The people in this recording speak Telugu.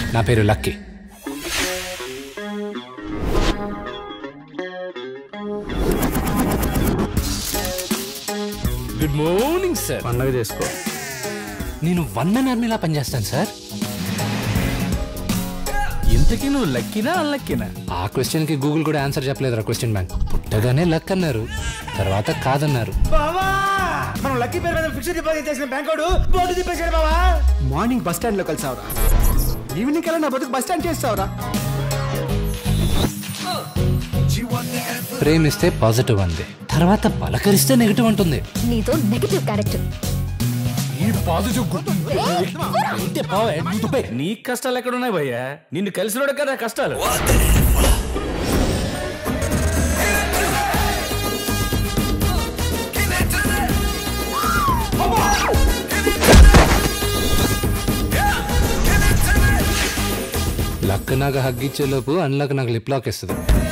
నా పేరు లక్కీ గుడ్ మార్నింగ్ సార్ పండగ చేసుకో నేను వన్ మ్యాన్ ఆర్మీలా పనిచేస్తాను సార్ ఇంతకీ నువ్వు లక్కినా అన్లక్కినా ఆ క్వశ్చన్ కి గూగుల్ కూడా ఆన్సర్ చెప్పలేదు క్వశ్చన్ బ్యాంక్ పుట్టగానే లక్ అన్నారు తర్వాత కాదన్నారు బావా మనం లక్కీ పేరు మీద ఫిక్స్డ్ డిపాజిట్ చేసిన బ్యాంకోడు బోర్డు తిప్పేశాడు బావా మార్నింగ్ బస్ స్టాండ్ లో కలిసావురా ఈవినింగ్ కల్లా నా బతుకు బస్ స్టాండ్ చేస్తావురా ప్రేమిస్తే పాజిటివ్ అంది తర్వాత పలకరిస్తే నెగిటివ్ అంటుంది నీతో నెగటివ్ క్యారెక్టర్ ఈ పాజిటివ్ నీ కష్టాలు ఎక్కడ ఉన్నాయి భయ్యా నిన్ను కలిసినోడు కదా కష్టాలు లక్ నాకు హగ్గిచ్చే లోపు అన్లక్ నాకు లిప్ లాక్ ఇస్తుంది